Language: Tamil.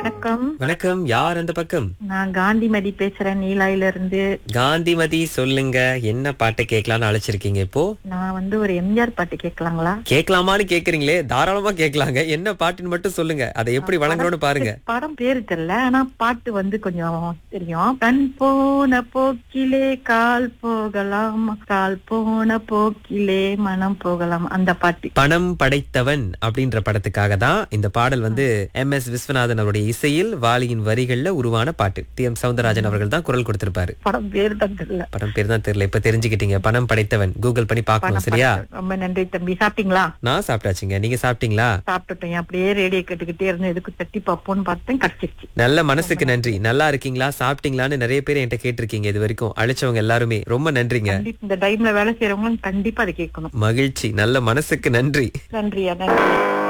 வணக்கம் வணக்கம் யார் அந்த பக்கம் நான் காந்திமதி பேசுறேன் நீலாயில இருந்து காந்திமதி சொல்லுங்க என்ன பாட்டு கேட்கலாம்னு அழைச்சிருக்கீங்க இப்போ நான் வந்து ஒரு எம்ஜிஆர் பாட்டு கேட்கலாங்களா கேட்கலாமான்னு கேக்குறீங்களே தாராளமா கேட்கலாங்க என்ன பாட்டுன்னு மட்டும் சொல்லுங்க அதை எப்படி வழங்குறோம்னு பாருங்க படம் பேரு தெரியல ஆனா பாட்டு வந்து கொஞ்சம் தெரியும் கண் போன போக்கிலே கால் போகலாம் கால் போன போக்கிலே மனம் போகலாம் அந்த பாட்டு பணம் படைத்தவன் அப்படின்ற படத்துக்காக தான் இந்த பாடல் வந்து எம் எஸ் விஸ்வநாதன் அவருடைய இசையில் வாலியின் வரிகள்ல உருவான பாட்டு டி எம் சவுந்தரராஜன் அவர்கள் தான் குரல் கொடுத்திருப்பாரு படம் பேரு தான் தெரியல படம் பேர் தான் தெரியல இப்ப தெரிஞ்சுக்கிட்டீங்க பணம் படைத்தவன் கூகுள் பண்ணி பார்க்கணும் சரியா ரொம்ப நன்றி தம்பி சாப்பிட்டீங்களா நான் சாப்பிட்டாச்சுங்க நீங்க சாப்பிட்டீங்களா சாப்பிட்டுட்டேன் அப்படியே ரேடியோ கேட்டுக்கிட்டே இருந்து எதுக்கு தட்டி பார்ப்போம்னு பார்த்தேன் கிடைச்சிருச்சு நல்ல மனசுக்கு நன்றி நல்லா இருக்கீங்களா சாப்பிட்டீங்களான்னு நிறைய பேர் என்கிட்ட கேட்டிருக்கீங்க இது வரைக்கும் அழைச்சவங்க எல்லாருமே ரொம்ப நன்றிங்க கண்டிப்பா இந்த டைம்ல வேலை செய்யறவங்களும் கண்டிப்பா அதை கேட்கணும் மகிழ்ச்சி நல்ல மனசுக்கு நன்றி நன்றியா நன்றி